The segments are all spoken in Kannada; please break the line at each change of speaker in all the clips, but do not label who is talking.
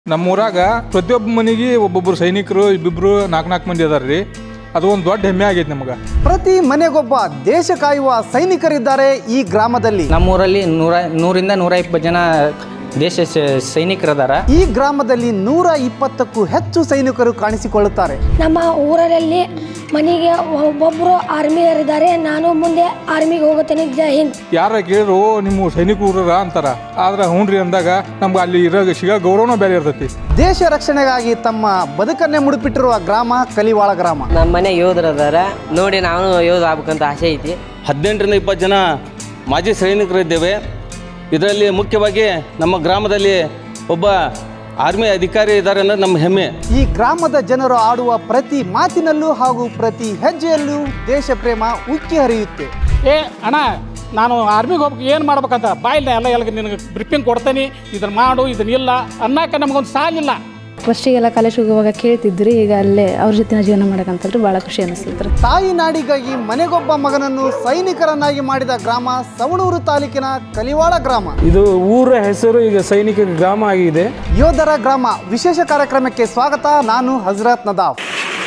ನಮ್ಮೂರಾಗ ಪ್ರತಿಯೊಬ್ಬ ಮನೆಗೆ ಒಬ್ಬೊಬ್ರು ಸೈನಿಕರು ಇಬ್ಬಿಬ್ರು ನಾಲ್ಕು ನಾಲ್ಕು ಮಂದಿ ಅದಾರ್ರಿ ಅದು ಒಂದು ದೊಡ್ಡ ಹೆಮ್ಮೆ ಆಗೈತೆ ನಮಗೆ
ಪ್ರತಿ ಮನೆಗೊಬ್ಬ ದೇಶ ಕಾಯುವ ಸೈನಿಕರಿದ್ದಾರೆ ಈ ಗ್ರಾಮದಲ್ಲಿ
ನಮ್ಮೂರಲ್ಲಿ ನೂರ ನೂರಿಂದ ನೂರ ಇಪ್ಪತ್ತು ಜನ ದೇಶ ಸ- ಸೈನಿಕರದಾರ
ಈ ಗ್ರಾಮದಲ್ಲಿ ನೂರ ಇಪ್ಪತ್ತಕ್ಕೂ ಹೆಚ್ಚು ಸೈನಿಕರು ಕಾಣಿಸಿಕೊಳ್ಳುತ್ತಾರೆ
ನಮ್ಮ ಊರಲ್ಲಿ ಮನೆಗೆ ಒಬ್ಬೊಬ್ಬರು ಆರ್ಮಿಯರಿದ್ದಾರೆ ನಾನು ಮುಂದೆ ಆರ್ಮಿಗೆ ಹೋಗುತ್ತೇನೆ ಜೈ ಹಿಂದ್
ಯಾರ ಕೇಳಿದ್ರು "ಓ, ನಿಮ್ಮ ಸೈನಿಕ ಊರರ ಅಂತಾರ ಆದ್ರೆ ಹ್ಞೂನ್ರಿ ಅಂದಾಗ ನಮ್ಗೆ ಅಲ್ಲಿ ಇರೋ ಸಿಗೋ ಗೌರವನೂ ಬೇರೆ ಇರ್ತೈತಿ
ದೇಶ ರಕ್ಷಣೆಗಾಗಿ ತಮ್ಮ ಬದುಕನ್ನೇ ಮುಡುಪಿಟ್ಟಿರುವ ಗ್ರಾಮ ಕಲಿವಾಳ ಗ್ರಾಮ
ನಮ್ಮ ಮನೆ ಯೋಧರದಾರ ನೋಡಿ ನಾನು ಯೋಧ ಆಗ್ಬೇಕಂತ ಆಸೆ ಐತಿ
ಹದಿನೆಂಟರಿಂದ ಇಪ್ಪತ್ತು ಜನ ಮಾಜಿ ಸೈನಿಕರಿದ್ದೇವೆ ಇದರಲ್ಲಿ ಮುಖ್ಯವಾಗಿ ನಮ್ಮ ಗ್ರಾಮದಲ್ಲಿ ಒಬ್ಬ ಆರ್ಮಿ ಅಧಿಕಾರಿ ಇದ್ದಾರೆ ಅನ್ನೋದು ನಮ್ಮ ಹೆಮ್ಮೆ
ಈ ಗ್ರಾಮದ ಜನರು ಆಡುವ ಪ್ರತಿ ಮಾತಿನಲ್ಲೂ ಹಾಗೂ ಪ್ರತಿ ಹೆಜ್ಜೆಯಲ್ಲೂ ದೇಶ ಪ್ರೇಮ ಉಕ್ಕಿ ಹರಿಯುತ್ತೆ
ಏ ಅಣ್ಣ ನಾನು ಆರ್ಮಿಗೆ ಹೋಗ್ಬೇಕು ಏನು ಮಾಡ್ಬೇಕಂತ ಬಾಯಿಲ್ಲ ಎಲ್ಲ ಎಲ್ಲ ನಿನಗೆ ಬ್ರಿಫಿಂಗ್ ಕೊಡ್ತೇನೆ ಇದನ್ನ ಮಾಡು ಇದನ್ನ ಇಲ್ಲ ಅನ್ನಕ್ಕೆ ನಮಗೊಂದು ಸಾಲಿಲ್ಲ
ಫಸ್ಟಿಗೆಲ್ಲ ಕಾಲೇಜ್ ಹೋಗುವಾಗ ಕೇಳ್ತಿದ್ರಿ ಈಗ ಅಲ್ಲೇ ಅವ್ರ ಜೊತೆ ಜೀವನ ಮಾಡಕಂತಂದ್ರೆ ಭಾಳ ಖುಷಿ ಅನಿಸ್ತೈತ್ರಿ
ತಾಯಿ ನಾಡಿಗಾಗಿ ಮನೆಗೊಬ್ಬ ಮಗನನ್ನು ಸೈನಿಕರನ್ನಾಗಿ ಮಾಡಿದ ಗ್ರಾಮ ಸವಣೂರು ತಾಲೂಕಿನ ಕಲಿವಾಳ ಗ್ರಾಮ
ಇದು ಊರ ಹೆಸರು ಈಗ ಸೈನಿಕ ಗ್ರಾಮ ಆಗಿದೆ
ಯೋಧರ ಗ್ರಾಮ ವಿಶೇಷ ಕಾರ್ಯಕ್ರಮಕ್ಕೆ ಸ್ವಾಗತ ನಾನು ಹಜರತ್ ನದಾಫ್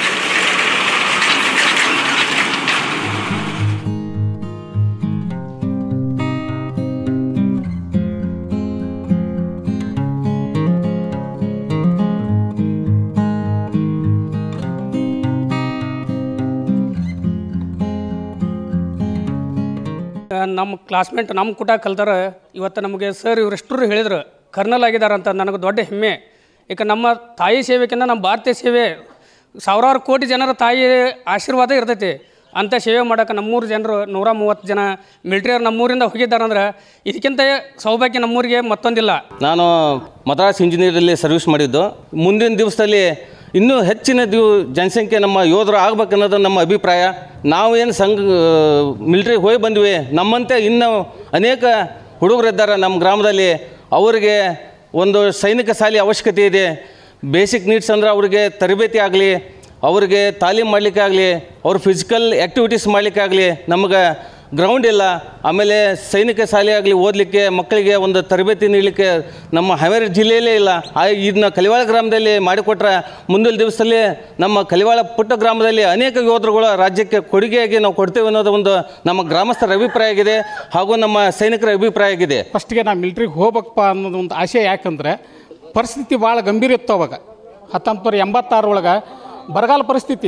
ನಮ್ಮ ಕ್ಲಾಸ್ಮೇಟ್ ನಮ್ಮ ಕೂಟ ಕಲ್ತಾರ ಇವತ್ತು ನಮಗೆ ಸರ್ ಇವರೆಷ್ಟರು ಹೇಳಿದ್ರು ಕರ್ನಲ್ ಆಗಿದ್ದಾರೆ ಅಂತ ನನಗೆ ದೊಡ್ಡ ಹೆಮ್ಮೆ ಈಗ ನಮ್ಮ ತಾಯಿ ಸೇವೆಕ್ಕಿಂತ ನಮ್ಮ ಭಾರತೀಯ ಸೇವೆ ಸಾವಿರಾರು ಕೋಟಿ ಜನರ ತಾಯಿ ಆಶೀರ್ವಾದ ಇರ್ತೈತಿ ಅಂಥ ಸೇವೆ ಮಾಡೋಕೆ ನಮ್ಮೂರು ಜನರು ನೂರ ಮೂವತ್ತು ಜನ ಮಿಲ್ಟ್ರಿಯವ್ರು ನಮ್ಮೂರಿಂದ ಹೋಗಿದ್ದಾರಂದ್ರೆ ಇದಕ್ಕಿಂತ ಸೌಭಾಗ್ಯ ನಮ್ಮೂರಿಗೆ ಮತ್ತೊಂದಿಲ್ಲ
ನಾನು ಮದ್ರಾಸ್ ಇಂಜಿನಿಯರಲ್ಲಿ ಸರ್ವಿಸ್ ಮಾಡಿದ್ದು ಮುಂದಿನ ದಿವಸದಲ್ಲಿ ಇನ್ನೂ ಹೆಚ್ಚಿನ ದಿವ್ ಜನಸಂಖ್ಯೆ ನಮ್ಮ ಯೋಧರು ಆಗ್ಬೇಕನ್ನೋದು ನಮ್ಮ ಅಭಿಪ್ರಾಯ ನಾವು ಏನು ಸಂಘ ಮಿಲ್ಟ್ರಿಗೆ ಹೋಗಿ ಬಂದ್ವಿ ನಮ್ಮಂತೆ ಇನ್ನೂ ಅನೇಕ ಹುಡುಗರಿದ್ದಾರೆ ನಮ್ಮ ಗ್ರಾಮದಲ್ಲಿ ಅವರಿಗೆ ಒಂದು ಸೈನಿಕ ಶಾಲೆ ಅವಶ್ಯಕತೆ ಇದೆ ಬೇಸಿಕ್ ನೀಡ್ಸ್ ಅಂದ್ರೆ ಅವ್ರಿಗೆ ತರಬೇತಿ ಆಗಲಿ ಅವ್ರಿಗೆ ತಾಲೀಮ್ ಮಾಡಲಿಕ್ಕೆ ಆಗಲಿ ಅವ್ರ ಫಿಸಿಕಲ್ ಆ್ಯಕ್ಟಿವಿಟೀಸ್ ಮಾಡಲಿಕ್ಕೆ ಆಗಲಿ ನಮಗೆ ಗ್ರೌಂಡ್ ಇಲ್ಲ ಆಮೇಲೆ ಸೈನಿಕ ಶಾಲೆ ಆಗಲಿ ಓದಲಿಕ್ಕೆ ಮಕ್ಕಳಿಗೆ ಒಂದು ತರಬೇತಿ ನೀಡಲಿಕ್ಕೆ ನಮ್ಮ ಹಾವೇರಿ ಜಿಲ್ಲೆಯಲ್ಲೇ ಇಲ್ಲ ಆ ಇದನ್ನ ಕಲಿವಾಳ ಗ್ರಾಮದಲ್ಲಿ ಮಾಡಿಕೊಟ್ರೆ ಮುಂದಿನ ದಿವಸದಲ್ಲಿ ನಮ್ಮ ಕಲಿವಾಳ ಪುಟ್ಟ ಗ್ರಾಮದಲ್ಲಿ ಅನೇಕ ಯೋಧರುಗಳು ರಾಜ್ಯಕ್ಕೆ ಕೊಡುಗೆಯಾಗಿ ನಾವು ಕೊಡ್ತೇವೆ ಅನ್ನೋದು ಒಂದು ನಮ್ಮ ಗ್ರಾಮಸ್ಥರ ಅಭಿಪ್ರಾಯ ಆಗಿದೆ ಹಾಗೂ ನಮ್ಮ ಸೈನಿಕರ ಅಭಿಪ್ರಾಯ ಆಗಿದೆ
ಫಸ್ಟ್ಗೆ ನಾ ಮಿಲ್ಟ್ರಿಗೆ ಹೋಗ್ಬೇಕಪ್ಪ ಅನ್ನೋದು ಒಂದು ಆಸೆ ಯಾಕಂದ್ರೆ ಪರಿಸ್ಥಿತಿ ಭಾಳ ಗಂಭೀರ ಇತ್ತು ಅವಾಗ ಹತ್ತೊಂಬತ್ತು ನೂರ ಎಂಬತ್ತಾರೊಳಗೆ ಬರಗಾಲ ಪರಿಸ್ಥಿತಿ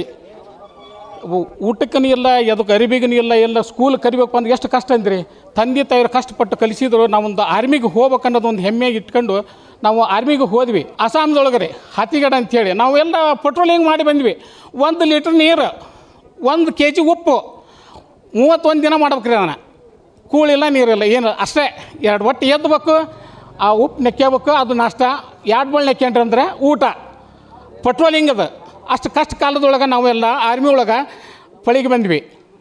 ಊ- ಊಟಕ್ಕೂ ಇಲ್ಲ ಅದಕ್ಕೆ ಅರಿಬಿಗೂ ಇಲ್ಲ ಎಲ್ಲ ಸ್ಕೂಲ್ ಕರಿಬೇಕು ಅಂದ್ರೆ ಎಷ್ಟು ಕಷ್ಟ ಅಂದ್ರಿ ತಂದೆ ತಾಯಿರು ಕಷ್ಟಪಟ್ಟು ಕಲಿಸಿದ್ರು ನಾವೊಂದು ಆರ್ಮಿಗೆ ಹೋಗ್ಬೇಕು ಅನ್ನೋದು ಒಂದು ಹೆಮ್ಮೆಗೆ ಇಟ್ಕೊಂಡು ನಾವು ಆರ್ಮಿಗೆ ಹೋದ್ವಿ ಅಸ್ಸಾಂದೊಳಗೆ ರೀ ಹಾತಿಗಡ ಅಂಥೇಳಿ ನಾವೆಲ್ಲ ಪೆಟ್ರೋಲಿಂಗ್ ಮಾಡಿ ಬಂದ್ವಿ ಒಂದು ಲೀಟ್ರ್ ನೀರು ಒಂದು ಕೆ ಜಿ ಉಪ್ಪು ಮೂವತ್ತೊಂದು ದಿನ ಮಾಡ್ಬೇಕ್ರಿ ಅದನ್ನು ಕೂಳಿಲ್ಲ ನೀರಿಲ್ಲ ಏನು ಅಷ್ಟೇ ಎರಡು ಒಟ್ಟು ಎದ್ದಬೇಕು ಆ ಉಪ್ಪು ನೆಕ್ಕೋಬೇಕು ಅದು ನಾಷ್ಟ ಎರಡು ಬಳ್ಳಿ ನೆಕ್ಕೊಂಡ್ರಿ ಅಂದ್ರೆ ಊಟ ಪೆಟ್ರೋಲಿಂಗ್ ಅದು ಅಷ್ಟು ಕಷ್ಟ ಕಾಲದೊಳಗೆ ನಾವೆಲ್ಲ ಆರ್ಮಿ ಒಳಗೆ ಪಳಿಗೆ ಬಂದ್ವಿ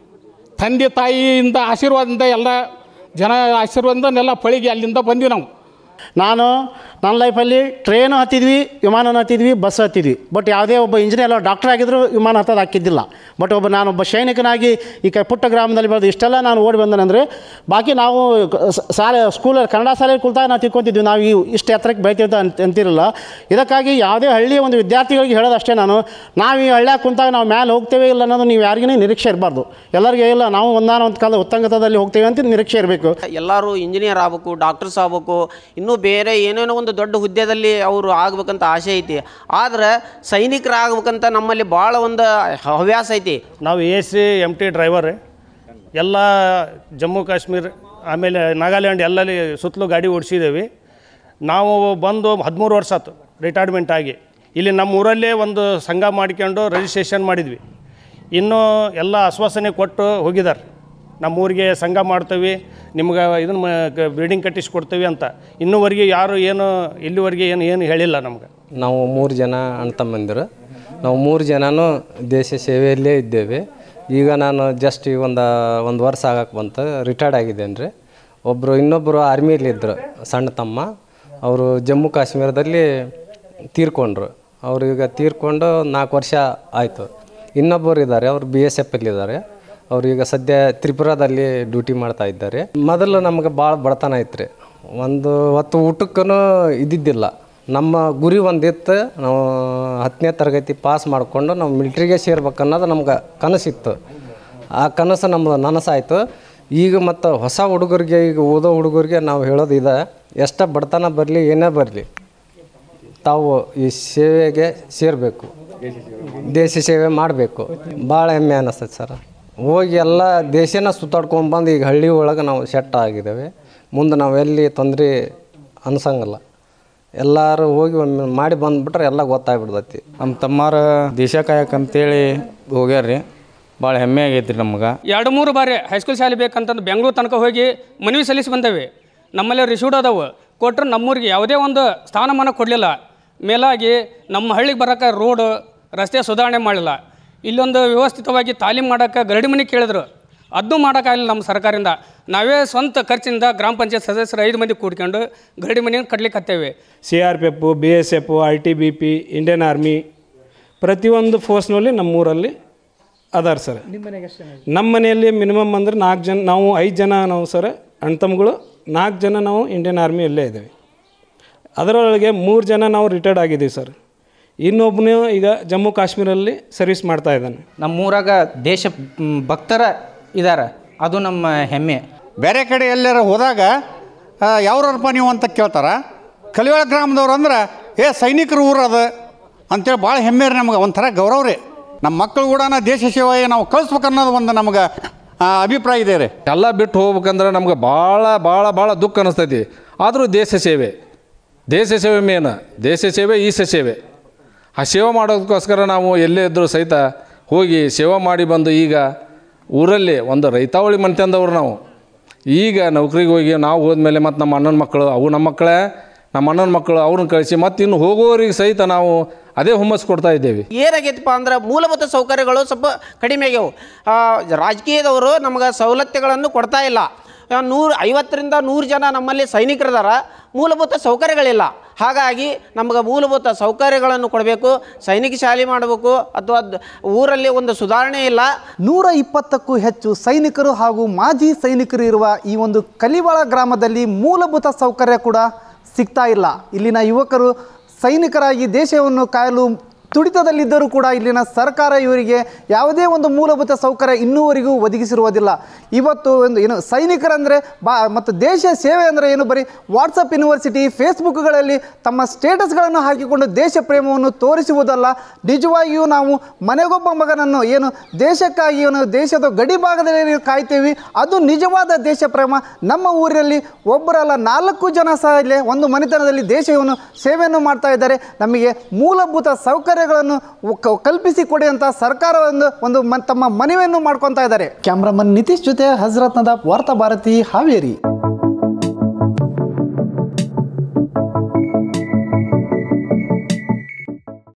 ತಂದೆ ತಾಯಿಯಿಂದ ಆಶೀರ್ವಾದದಿಂದ ಎಲ್ಲ ಜನ ಆಶೀರ್ವಾದದಿಂದ ಎಲ್ಲ ಪಳಿಗೆ ಅಲ್ಲಿಂದ ಬಂದ್ವಿ ನಾವು
ನಾನು ನನ್ನ ಲೈಫಲ್ಲಿ ಟ್ರೈನು ಹತ್ತಿದ್ವಿ ವಿಮಾನನ ಹತ್ತಿದ್ವಿ ಬಸ್ ಹತ್ತಿದ್ವಿ ಬಟ್ ಯಾವುದೇ ಒಬ್ಬ ಇಂಜಿನಿಯರ್ ಅಲ್ಲ ಡಾಕ್ಟರ್ ಆಗಿದ್ರು ವಿಮಾನ ಹತ್ತೋದು ಹಾಕಿದ್ದಿಲ್ಲ ಬಟ್ ಒಬ್ಬ ನಾನು ಒಬ್ಬ ಸೈನಿಕನಾಗಿ ಈ ಕ ಪುಟ್ಟ ಗ್ರಾಮದಲ್ಲಿ ಬೆಳೆದು ಇಷ್ಟೆಲ್ಲ ನಾನು ಓಡಿ ಬಂದನೆಂದರೆ ಬಾಕಿ ನಾವು ಕ- ಸ- ಶಾಲೆ ಸ್ಕೂಲಲ್ಲಿ ಕನ್ನಡ ಶಾಲೆಯಲ್ಲಿ ಕುಳಿತಾಗ ನಾವು ತಿಳ್ಕೊತಿದ್ವಿ ನಾವು ಈ ಇಷ್ಟು ಎತ್ತರಕ್ಕೆ ಬೆಳಿತೀವಿ ಅಂತ ಅಂತ ಅಂತಿರಲಿಲ್ಲ ಇದಕ್ಕಾಗಿ ಯಾವುದೇ ಹಳ್ಳಿಯ ಒಂದು ವಿದ್ಯಾರ್ಥಿಗಳಿಗೆ ಹೇಳೋದಷ್ಟೇ ನಾನು ನಾವು ಈ ಹಳ್ಳ್ಯಾಗ ಕುಂತಾಗ ನಾವು ಮೇಲೆ ಹೋಗ್ತೇವೆ ಇಲ್ಲ ಅನ್ನೋದು ನೀವು ಯಾರಿಗೂ ನಿರೀಕ್ಷೆ ಇರಬಾರ್ದು ಎಲ್ಲರಿಗೆ ಇಲ್ಲ ನಾವು ಒಂದಾನ ಒಂದು ಕಾಲ ಉತ್ತಂಗತದಲ್ಲಿ ಹೋಗ್ತೇವೆ ಅಂತ ನಿರೀಕ್ಷೆ ಇರಬೇಕು
ಎಲ್ಲರೂ ಇಂಜಿನಿಯರ್ ಆಗ್ಬೇಕು ಡಾಕ್ಟರ್ಸ್ ಆಗ್ಬೇಕು ಇನ್ನೂ ಬೇರೆ ಏನೇನೋ ಒಂದು ದೊಡ್ಡ ಹುದ್ದೆದಲ್ಲಿ ಅವರು ಆಗ್ಬೇಕಂತ ಆಸೆ ಐತಿ ಆದ್ರೆ ಸೈನಿಕರಾಗ್ಬೇಕಂತ ನಮ್ಮಲ್ಲಿ ಭಾಳ ಒಂದು ಹವ್ಯಾಸ ಐತಿ
ನಾವು A C M T driver ಎಲ್ಲ ಜಮ್ಮು ಕಾಶ್ಮೀರ ಆಮೇಲೆ ನಾಗಾಲ್ಯಾಂಡ್ ಎಲ್ಲಲ್ಲಿ ಸುತ್ತಲೂ ಗಾಡಿ ಓಡಿಸಿದ್ದೇವೆ ನಾವು ಬಂದು ಹದಿಮೂರು ವರ್ಷ ಆಯ್ತು ರಿಟೈರ್ಮೆಂಟ್ ಆಗಿ ಇಲ್ಲಿ ನಮ್ಮ ಊರಲ್ಲೇ ಒಂದು ಸಂಘ ಮಾಡ್ಕೊಂಡು ರಿಜಿಸ್ಟ್ರೇಷನ್ ಮಾಡಿದ್ವಿ ಇನ್ನೂ ಎಲ್ಲ ಆಶ್ವಾಸನೆ ಕೊಟ್ಟು ಹೋಗಿದ್ದಾರೆ ನಮ್ಮ ಊರಿಗೆ ಸಂಘ ಮಾಡ್ತೀವಿ ನಿಮ್ಗೆ ಇದನ್ನು ಬಿಲ್ಡಿಂಗ್ ಕಟ್ಟಿಸ್ಕೊಡ್ತೀವಿ ಅಂತ ಇನ್ನೂವರೆಗೆ ಯಾರು ಏನು ಇಲ್ಲಿವರೆಗೆ ಏನು ಏನು ಹೇಳಿಲ್ಲ ನಮ್ಗೆ
ನಾವು ಮೂರು ಜನ ಅಣ್ಣ ತಮ್ಮಂದಿರು ನಾವು ಮೂರು ಜನನೂ ದೇಶ ಸೇವೆಯಲ್ಲೇ ಇದ್ದೇವೆ ಈಗ ನಾನು ಜಸ್ಟ್ ಈಗ ಒಂದು ಒಂದು ವರ್ಷ ಆಗಕ್ಕೆ ಬಂತು ರಿಟೈರ್ಡ್ ಆಗಿದ್ದೇನೆ ರೀ ಒಬ್ಬರು ಇನ್ನೊಬ್ಬರು ಆರ್ಮಿಯಲ್ಲಿದ್ದರು ಸಣ್ಣ ತಮ್ಮ ಅವರು ಜಮ್ಮು ಕಾಶ್ಮೀರದಲ್ಲಿ ತೀರ್ಕೊಂಡ್ರು ಅವರು ಈಗ ತೀರ್ಕೊಂಡು ನಾಲ್ಕು ವರ್ಷ ಆಯಿತು ಇನ್ನೊಬ್ಬರು ಇದ್ದಾರೆ ಅವರು ಬಿ ಎಸ್ ಎಫ್ ಇದ್ದಾರೆ ಅವ್ರು ಈಗ ಸದ್ಯ ತ್ರಿಪುರಾದಲ್ಲಿ ಡ್ಯೂಟಿ ಮಾಡ್ತಾ ಇದ್ದಾರೆ ಮೊದಲು ನಮಗೆ ಭಾಳ ಬಡತನ ಐತ್ರಿ ಒಂದು ಹೊತ್ತು ಊಟಕ್ಕೂ ಇದ್ದಿದ್ದಿಲ್ಲ ನಮ್ಮ ಗುರಿ ಒಂದಿತ್ತು ನಾವು ಹತ್ತನೇ ತರಗತಿ ಪಾಸ್ ಮಾಡಿಕೊಂಡು ನಾವು ಮಿಲ್ಟ್ರಿಗೆ ಸೇರ್ಬೇಕು ಅನ್ನೋದು ನಮ್ಗೆ ಕನಸಿತ್ತು ಆ ಕನಸು ನಮ್ಮದು ನನಸಾಯಿತು ಈಗ ಮತ್ತು ಹೊಸ ಹುಡುಗರಿಗೆ ಈಗ ಓದೋ ಹುಡುಗರಿಗೆ ನಾವು ಹೇಳೋದು ಇದೆ ಎಷ್ಟ ಬಡತನ ಬರಲಿ ಏನೇ ಬರಲಿ ತಾವು ಈ ಸೇವೆಗೆ ಸೇರಬೇಕು ದೇಶ ಸೇವೆ ಮಾಡಬೇಕು ಭಾಳ ಹೆಮ್ಮೆ ಅನ್ನಿಸ್ತೈತೆ ಸರ್ ಹೋಗಿ ಎಲ್ಲ ದೇಶನ ಸುತ್ತಾಡ್ಕೊಂಡ್ಬಂದು ಈಗ ಹಳ್ಳಿ ಒಳಗೆ ನಾವು ಸೆಟ್ ಆಗಿದ್ದೇವೆ ಮುಂದೆ ನಾವು ಎಲ್ಲಿ ತೊಂದರೆ ಅನ್ಸಂಗಲ್ಲ ಎಲ್ಲರೂ ಹೋಗಿ ಒಮ್ಮೆ ಮಾಡಿ ಬಂದುಬಿಟ್ರೆ ಎಲ್ಲ ಗೊತ್ತಾಗ್ಬಿಡ್ತೈತಿ
ನಮ್ಮ ತಮ್ಮಾರ ದೇಶ ಕಾಯಕಂತೇಳಿ ಹೋಗ್ಯಾರ್ರಿ ಭಾಳ ಹೆಮ್ಮೆ ಆಗೈತಿ ರೀ ನಮ್ಗೆ
ಎರಡು ಮೂರು ಬಾರಿ ಹೈಸ್ಕೂಲ್ ಶಾಲೆ ಬೇಕಂತಂದು ಬೆಂಗಳೂರು ತನಕ ಹೋಗಿ ಮನವಿ ಸಲ್ಲಿಸಿ ಬಂದೇವೆ ನಮ್ಮಲ್ಲಿ ರಿಸೀವ್ಡ್ ಅದಾವು ಕೊಟ್ಟರು ನಮ್ಮೂರಿಗೆ ಯಾವುದೇ ಒಂದು ಸ್ಥಾನಮಾನ ಕೊಡಲಿಲ್ಲ ಮೇಲಾಗಿ ನಮ್ಮ ಹಳ್ಳಿಗೆ ಬರೋಕೆ ರೋಡ್ ರಸ್ತೆ ಸುಧಾರಣೆ ಮಾಡಲಿಲ್ಲ ಇಲ್ಲೊಂದು ವ್ಯವಸ್ಥಿತವಾಗಿ ತಾಲೀಮ್ ಮಾಡೋಕೆ ಗರಡಿ ಮನೆ ಕೇಳಿದ್ರು ಅದನ್ನೂ ಮಾಡೋಕ್ಕಾಗಲಿಲ್ಲ ನಮ್ಮ ಸರ್ಕಾರದಿಂದ ನಾವೇ ಸ್ವಂತ ಖರ್ಚಿನಿಂದ ಗ್ರಾಮ ಪಂಚಾಯತ್ ಸದಸ್ಯರು ಐದು ಮಂದಿ ಕೂಡ್ಕೊಂಡು ಗರಡಿ ಮನೆ ಕಟ್ಲಿಕ್ಕೆ ಹತ್ತೇವೆ
C R P F B S F I T B P Indian army ಪ್ರತಿಯೊಂದು ಫೋರ್ಸ್ನಲ್ಲಿ ನಮ್ಮೂರಲ್ಲಿ ಅದಾರ ಸರ್ ನಮ್ಮ ಮನೆಯಲ್ಲಿ ಮಿನಿಮಮ್ ಅಂದ್ರೆ ನಾಲ್ಕು ಜನ ನಾವು ಐದು ಜನ ನಾವು ಸರ್ ಅಣ್ತಮ್ಗಳು ನಾಲ್ಕು ಜನ ನಾವು ಇಂಡಿಯನ್ ಆರ್ಮಿಯಲ್ಲೇ ಇದ್ದೇವೆ ಅದರೊಳಗೆ ಮೂರು ಜನ ನಾವು ರಿಟೈರ್ಡ್ ಆಗಿದ್ದೀವಿ ಸರ್ ಇನ್ನೊಬ್ಬನು ಈಗ ಜಮ್ಮು ಕಾಶ್ಮೀರಲ್ಲಿ ಸರ್ವಿಸ್ ಮಾಡ್ತಾ ಇದ್ದಾನೆ
ನಮ್ಮೂರಾಗ ದೇಶ ಮ್, ಭಕ್ತರ ಇದ್ದಾರೆ ಅದು ನಮ್ಮ ಹೆಮ್ಮೆ
ಬೇರೆ ಕಡೆ ಎಲ್ಲಾರ ಹೋದಾಗ ಯಾವ್ರಪ್ಪ ನೀವು ಅಂತ ಕೇಳ್ತಾರೆ ಕಲಿವಾಳ ಗ್ರಾಮದವ್ರು ಅಂದ್ರೆ ಏ ಸೈನಿಕರ ಊರು ಅದು ಅಂತೇಳಿ ಭಾಳ ಹೆಮ್ಮೆ ರೀ ನಮ್ಗೆ ಒಂಥರ ಗೌರವ ರೀ ನಮ್ಮ ಮಕ್ಕಳು ಕೂಡ ದೇಶ ಸೇವೆಗೆ ನಾವು ಕಳಿಸ್ಬೇಕು ಅನ್ನೋದು ಒಂದು ನಮ್ಗೆ ಆ, ಅಭಿಪ್ರಾಯ ಇದೆ ರೀ
ಎಲ್ಲ ಬಿಟ್ಟು ಹೋಗ್ಬೇಕಂದ್ರೆ ನಮ್ಗೆ ಭಾಳ ಭಾಳ ಭಾಳ ದುಃಖ ಅನಿಸ್ತೈತಿ ಆದರೂ ದೇಶ ಸೇವೆ ದೇಶ ಸೇವೆ ಮೇನ್ ದೇಶ ಸೇವೆ ಈಶ ಸೇವೆ ಆ ಸೇವೆ ಮಾಡೋದಕ್ಕೋಸ್ಕರ ನಾವು ಎಲ್ಲೇ ಇದ್ದರೂ ಸಹಿತ ಹೋಗಿ ಸೇವೆ ಮಾಡಿ ಬಂದು ಈಗ ಊರಲ್ಲಿ ಒಂದು ರೈತಾವಳಿ ಮನೆತಂದವ್ರು ನಾವು ಈಗ ನೌಕರಿಗೆ ಹೋಗಿ ನಾವು ಹೋದ್ಮೇಲೆ ಮತ್ತು ನಮ್ಮ ಅಣ್ಣನ ಮಕ್ಕಳು ಅವು ನಮ್ಮ ಮಕ್ಕಳೇ ನಮ್ಮ ಅಣ್ಣನ ಮಕ್ಕಳು ಅವ್ರನ್ನ ಕಳಿಸಿ ಮತ್ತು ಇನ್ನು ಹೋಗೋರಿಗೆ ಸಹಿತ ನಾವು ಅದೇ ಹುಮ್ಮಸ್ಸು ಕೊಡ್ತಾ ಇದ್ದೇವೆ
ಏನಾಗೈತಪ್ಪ ಅಂದ್ರೆ ಮೂಲಭೂತ ಸೌಕರ್ಯಗಳು ಸ್ವಲ್ಪ ಕಡಿಮೆ ಆಗ್ಯಾವು ಆ, ರಾಜಕೀಯದವರು ನಮಗೆ ಸವಲತ್ತುಗಳನ್ನು ಕೊಡ್ತಾ ಇಲ್ಲ ಆ, ನೂರು ಐವತ್ತರಿಂದ ನೂರು ಜನ ನಮ್ಮಲ್ಲಿ ಸೈನಿಕರಿದಾರ ಮೂಲಭೂತ ಸೌಕರ್ಯಗಳಿಲ್ಲ ಹಾಗಾಗಿ ನಮಗೆ ಮೂಲಭೂತ ಸೌಕರ್ಯಗಳನ್ನು ಕೊಡಬೇಕು ಸೈನಿಕ ಶಾಲೆ ಮಾಡಬೇಕು ಅಥವಾ ದ್- ಊರಲ್ಲಿ ಒಂದು ಸುಧಾರಣೆ ಇಲ್ಲ
ನೂರ ಇಪ್ಪತ್ತಕ್ಕೂ ಹೆಚ್ಚು ಸೈನಿಕರು ಹಾಗೂ ಮಾಜಿ ಸೈನಿಕರು ಇರುವ ಈ ಒಂದು ಕಲಿವಾಳ ಗ್ರಾಮದಲ್ಲಿ ಮೂಲಭೂತ ಸೌಕರ್ಯ ಕೂಡ ಸಿಗ್ತಾ ಇಲ್ಲ ಇಲ್ಲಿನ ಯುವಕರು ಸೈನಿಕರಾಗಿ ದೇಶವನ್ನು ಕಾಯಲು ತುಡಿತದಲ್ಲಿದ್ದರೂ ಕೂಡ ಇಲ್ಲಿನ ಸರ್ಕಾರ ಇವರಿಗೆ ಯಾವುದೇ ಒಂದು ಮೂಲಭೂತ ಸೌಕರ್ಯ ಇನ್ನೂವರೆಗೂ ಒದಗಿಸಿರುವುದಿಲ್ಲ ಇವತ್ತು ಒಂದು ಏನು ಸೈನಿಕರಂದರೆ ಬಾ ಮತ್ತು ದೇಶ ಸೇವೆ ಅಂದರೆ ಏನು ಬರೀ ವಾಟ್ಸಪ್ ಯೂನಿವರ್ಸಿಟಿ ಫೇಸ್ಬುಕ್ಗಳಲ್ಲಿ ತಮ್ಮ ಸ್ಟೇಟಸ್ಗಳನ್ನು ಹಾಕಿಕೊಂಡು ದೇಶ ಪ್ರೇಮವನ್ನು ತೋರಿಸುವುದಲ್ಲ ನಿಜವಾಗಿಯೂ ನಾವು ಮನೆಗೊಬ್ಬ ಮಗನನ್ನು ಏನು ದೇಶಕ್ಕಾಗಿ ಏನು ದೇಶದ ಗಡಿ ಭಾಗದಲ್ಲಿ ಕಾಯ್ತೇವೆ ಅದು ನಿಜವಾದ ದೇಶ ಪ್ರೇಮ ನಮ್ಮ ಊರಲ್ಲಿ ಒಬ್ಬರಲ್ಲ ನಾಲ್ಕು ಜನ ಸಹ ಇಲ್ಲೇ ಒಂದು ಮನೆತನದಲ್ಲಿ ದೇಶವನ್ನು ಸೇವೆಯನ್ನು ಮಾಡ್ತಾ ಇದ್ದಾರೆ ನಮಗೆ ಮೂಲಭೂತ ಸೌಕರ್ಯಗಳನ್ನು ಕ- ಕಲ್ಪಿಸಿಕೊಡಿ ಅಂತ ಸರ್ಕಾರ ಒಂದು ಒಂದು ಮನ್- ತಮ್ಮ ಮನವಿಯನ್ನು ಮಾಡ್ಕೊತಾ ಇದ್ದಾರೆ ಕ್ಯಾಮ್ರಾಮನ್ ನಿತೀಶ್ ಜೊತೆ ಹಜರತ್ ನದಾಬ್ ವಾರ್ತಾ ಭಾರತಿ ಹಾವೇರಿ